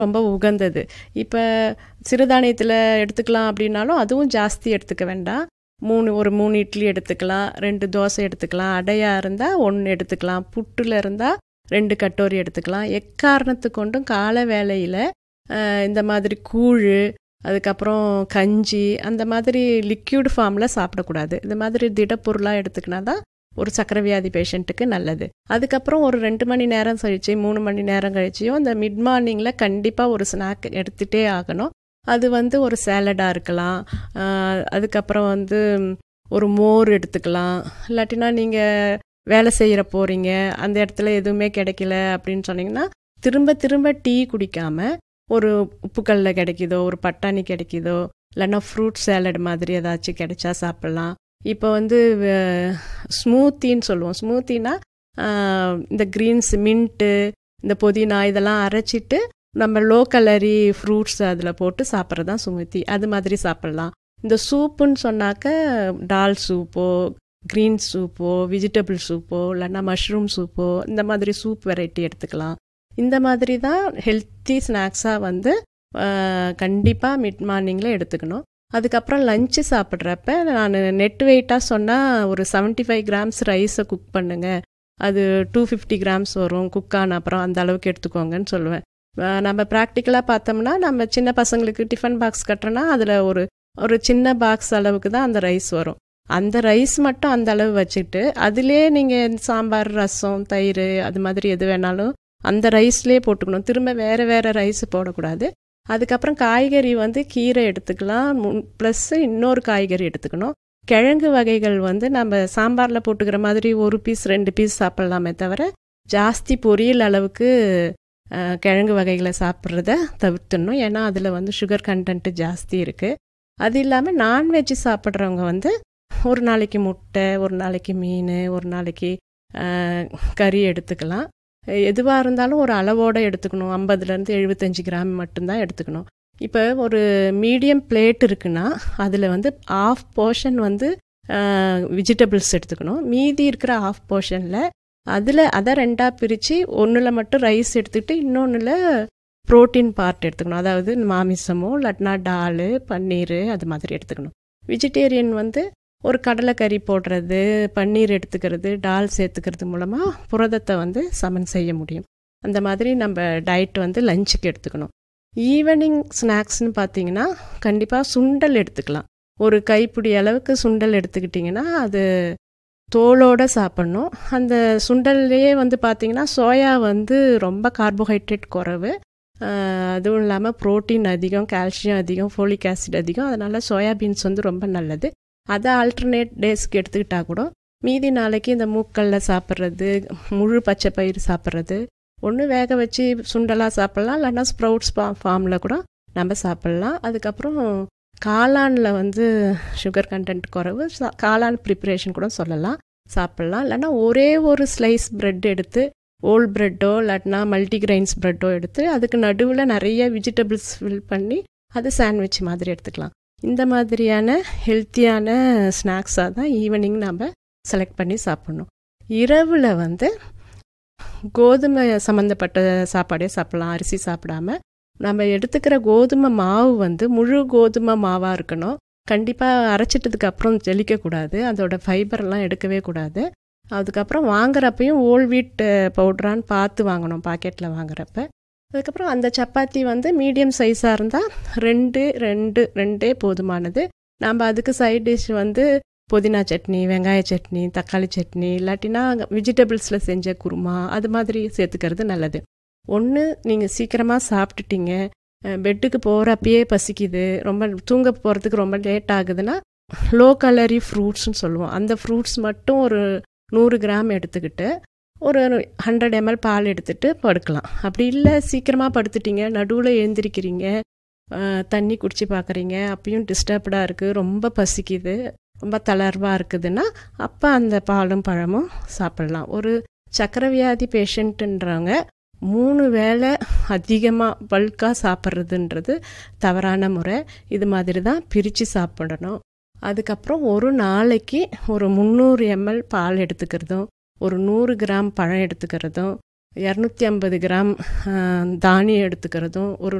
ரொம்ப உகந்தது இப்போ சிறுதானியத்தில் எடுத்துக்கலாம் அப்படின்னாலும் அதுவும் ஜாஸ்தி எடுத்துக்க வேண்டாம் மூணு ஒரு மூணு இட்லி எடுத்துக்கலாம் ரெண்டு தோசை எடுத்துக்கலாம் அடையாக இருந்தால் ஒன்று எடுத்துக்கலாம் புட்டில் இருந்தால் ரெண்டு கட்டோரி எடுத்துக்கலாம் எக்காரணத்து கொண்டும் கால வேலையில் இந்த மாதிரி கூழ் அதுக்கப்புறம் கஞ்சி அந்த மாதிரி லிக்யூட் ஃபார்மில் சாப்பிடக்கூடாது இந்த மாதிரி திடப்பொருளாக எடுத்துக்கினா தான் ஒரு சக்கரை வியாதி பேஷண்ட்டுக்கு நல்லது அதுக்கப்புறம் ஒரு ரெண்டு மணி நேரம் கழிச்சு மூணு மணி நேரம் கழிச்சியும் இந்த மிட் மார்னிங்கில் கண்டிப்பாக ஒரு ஸ்நாக் எடுத்துகிட்டே ஆகணும் அது வந்து ஒரு சேலடாக இருக்கலாம் அதுக்கப்புறம் வந்து ஒரு மோர் எடுத்துக்கலாம் இல்லாட்டினா நீங்கள் வேலை செய்கிற போகிறீங்க அந்த இடத்துல எதுவுமே கிடைக்கல அப்படின்னு சொன்னீங்கன்னா திரும்ப திரும்ப டீ குடிக்காமல் ஒரு உப்புக்கல்ல கிடைக்குதோ ஒரு பட்டாணி கிடைக்குதோ இல்லைன்னா ஃப்ரூட் சேலட் மாதிரி ஏதாச்சும் கிடைச்சா சாப்பிட்லாம் இப்போ வந்து ஸ்மூத்தின்னு சொல்லுவோம் ஸ்மூத்தினா இந்த க்ரீன்ஸ் மின்ட்டு இந்த புதினா இதெல்லாம் அரைச்சிட்டு நம்ம லோ கலரி ஃப்ரூட்ஸ் அதில் போட்டு சாப்பிட்றது தான் ஸ்மூத்தி அது மாதிரி சாப்பிட்லாம் இந்த சூப்புன்னு சொன்னாக்க டால் சூப்போ க்ரீன் சூப்போ வெஜிடபிள் சூப்போ இல்லைன்னா மஷ்ரூம் சூப்போ இந்த மாதிரி சூப் வெரைட்டி எடுத்துக்கலாம் இந்த மாதிரி தான் ஹெல்த்தி ஸ்நாக்ஸாக வந்து கண்டிப்பாக மிட் மார்னிங்கில் எடுத்துக்கணும் அதுக்கப்புறம் லஞ்சு சாப்பிட்றப்ப நான் நெட் வெயிட்டாக சொன்னால் ஒரு செவன்ட்டி ஃபைவ் கிராம்ஸ் ரைஸை குக் பண்ணுங்க அது டூ ஃபிஃப்டி கிராம்ஸ் வரும் குக் ஆன அப்புறம் அந்த அளவுக்கு எடுத்துக்கோங்கன்னு சொல்லுவேன் நம்ம ப்ராக்டிக்கலாக பார்த்தோம்னா நம்ம சின்ன பசங்களுக்கு டிஃபன் பாக்ஸ் கட்டுறோன்னா அதில் ஒரு ஒரு சின்ன பாக்ஸ் அளவுக்கு தான் அந்த ரைஸ் வரும் அந்த ரைஸ் மட்டும் அந்த அளவு வச்சுட்டு அதிலே நீங்கள் சாம்பார் ரசம் தயிர் அது மாதிரி எது வேணாலும் அந்த ரைஸ்லேயே போட்டுக்கணும் திரும்ப வேறு வேறு ரைஸ் போடக்கூடாது அதுக்கப்புறம் காய்கறி வந்து கீரை எடுத்துக்கலாம் ப்ளஸ் இன்னொரு காய்கறி எடுத்துக்கணும் கிழங்கு வகைகள் வந்து நம்ம சாம்பாரில் போட்டுக்கிற மாதிரி ஒரு பீஸ் ரெண்டு பீஸ் சாப்பிட்லாமே தவிர ஜாஸ்தி பொரியல் அளவுக்கு கிழங்கு வகைகளை சாப்பிட்றத தவிர்த்துடணும் ஏன்னா அதில் வந்து சுகர் கண்டென்ட்டு ஜாஸ்தி இருக்குது அது இல்லாமல் நான்வெஜ் சாப்பிட்றவங்க வந்து ஒரு நாளைக்கு முட்டை ஒரு நாளைக்கு மீன் ஒரு நாளைக்கு கறி எடுத்துக்கலாம் எதுவாக இருந்தாலும் ஒரு அளவோடு எடுத்துக்கணும் ஐம்பதுலேருந்து எழுபத்தஞ்சி கிராம் மட்டும்தான் எடுத்துக்கணும் இப்போ ஒரு மீடியம் பிளேட் இருக்குன்னா அதில் வந்து ஆஃப் போர்ஷன் வந்து வெஜிடபிள்ஸ் எடுத்துக்கணும் மீதி இருக்கிற ஆஃப் போர்ஷனில் அதில் அதை ரெண்டாக பிரித்து ஒன்றில் மட்டும் ரைஸ் எடுத்துக்கிட்டு இன்னொன்றில் ப்ரோட்டீன் பார்ட் எடுத்துக்கணும் அதாவது மாமிசமோ இல்லாட்டினா டால் பன்னீர் அது மாதிரி எடுத்துக்கணும் வெஜிடேரியன் வந்து ஒரு கடலைக்கறி போடுறது பன்னீர் எடுத்துக்கிறது டால் சேர்த்துக்கிறது மூலமாக புரதத்தை வந்து சமன் செய்ய முடியும் அந்த மாதிரி நம்ம டயட் வந்து லஞ்சுக்கு எடுத்துக்கணும் ஈவினிங் ஸ்நாக்ஸ்னு பார்த்தீங்கன்னா கண்டிப்பாக சுண்டல் எடுத்துக்கலாம் ஒரு கைப்பிடி அளவுக்கு சுண்டல் எடுத்துக்கிட்டிங்கன்னா அது தோலோடு சாப்பிட்ணும் அந்த சுண்டல்லையே வந்து பார்த்திங்கன்னா சோயா வந்து ரொம்ப கார்போஹைட்ரேட் குறைவு அதுவும் இல்லாமல் ப்ரோட்டீன் அதிகம் கால்சியம் அதிகம் ஃபோலிக் ஆசிட் அதிகம் அதனால் சோயாபீன்ஸ் வந்து ரொம்ப நல்லது அதை ஆல்டர்னேட் டேஸ்க்கு எடுத்துக்கிட்டால் கூட மீதி நாளைக்கு இந்த மூக்கல்ல சாப்பிட்றது முழு பச்சை பயிர் சாப்பிட்றது ஒன்று வேக வச்சு சுண்டலாக சாப்பிட்லாம் இல்லைன்னா ஸ்ப்ரவுட்ஸ் ஃபா ஃபார்மில் கூட நம்ம சாப்பிட்லாம் அதுக்கப்புறம் காளானில் வந்து சுகர் கண்டென்ட் குறைவு காளான் ப்ரிப்பரேஷன் கூட சொல்லலாம் சாப்பிட்லாம் இல்லைன்னா ஒரே ஒரு ஸ்லைஸ் ப்ரெட் எடுத்து ஓல் ப்ரெட்டோ இல்லாட்டினா மல்டிகிரெயின்ஸ் ப்ரெட்டோ எடுத்து அதுக்கு நடுவில் நிறைய வெஜிடபிள்ஸ் ஃபில் பண்ணி அது சாண்ட்விச் மாதிரி எடுத்துக்கலாம் இந்த மாதிரியான ஹெல்த்தியான ஸ்நாக்ஸாக தான் ஈவினிங் நம்ம செலக்ட் பண்ணி சாப்பிட்ணும் இரவில் வந்து கோதுமை சம்மந்தப்பட்ட சாப்பாடே சாப்பிட்லாம் அரிசி சாப்பிடாம நம்ம எடுத்துக்கிற கோதுமை மாவு வந்து முழு கோதுமை மாவாக இருக்கணும் கண்டிப்பாக அரைச்சிட்டதுக்கு அப்புறம் ஜெலிக்கக்கூடாது அதோட ஃபைபர்லாம் எடுக்கவே கூடாது அதுக்கப்புறம் வாங்குறப்பையும் ஓல் வீட் பவுட்ரான்னு பார்த்து வாங்கணும் பாக்கெட்டில் வாங்குறப்ப அதுக்கப்புறம் அந்த சப்பாத்தி வந்து மீடியம் சைஸாக இருந்தால் ரெண்டு ரெண்டு ரெண்டே போதுமானது நம்ம அதுக்கு சைட் டிஷ் வந்து புதினா சட்னி வெங்காய சட்னி தக்காளி சட்னி இல்லாட்டினா வெஜிடபிள்ஸில் செஞ்ச குருமா அது மாதிரி சேர்த்துக்கிறது நல்லது ஒன்று நீங்கள் சீக்கிரமாக சாப்பிட்டுட்டீங்க பெட்டுக்கு போகிறப்பயே பசிக்குது ரொம்ப தூங்க போகிறதுக்கு ரொம்ப லேட் ஆகுதுன்னா லோ கலரி ஃப்ரூட்ஸ்னு சொல்லுவோம் அந்த ஃப்ரூட்ஸ் மட்டும் ஒரு நூறு கிராம் எடுத்துக்கிட்டு ஒரு ஹண்ட்ரட் எம்எல் பால் எடுத்துகிட்டு படுக்கலாம் அப்படி இல்லை சீக்கிரமாக படுத்துட்டீங்க நடுவில் எழுந்திரிக்கிறீங்க தண்ணி குடிச்சு பார்க்குறீங்க அப்பயும் டிஸ்டர்ப்டாக இருக்குது ரொம்ப பசிக்குது ரொம்ப தளர்வாக இருக்குதுன்னா அப்போ அந்த பாலும் பழமும் சாப்பிட்லாம் ஒரு சக்கரை வியாதி பேஷண்ட்டுன்றவங்க மூணு வேளை அதிகமாக பல்காக சாப்பிட்றதுன்றது தவறான முறை இது மாதிரி தான் பிரித்து சாப்பிடணும் அதுக்கப்புறம் ஒரு நாளைக்கு ஒரு முந்நூறு எம்எல் பால் எடுத்துக்கிறதும் ஒரு நூறு கிராம் பழம் எடுத்துக்கிறதும் இரநூத்தி ஐம்பது கிராம் தானியம் எடுத்துக்கிறதும் ஒரு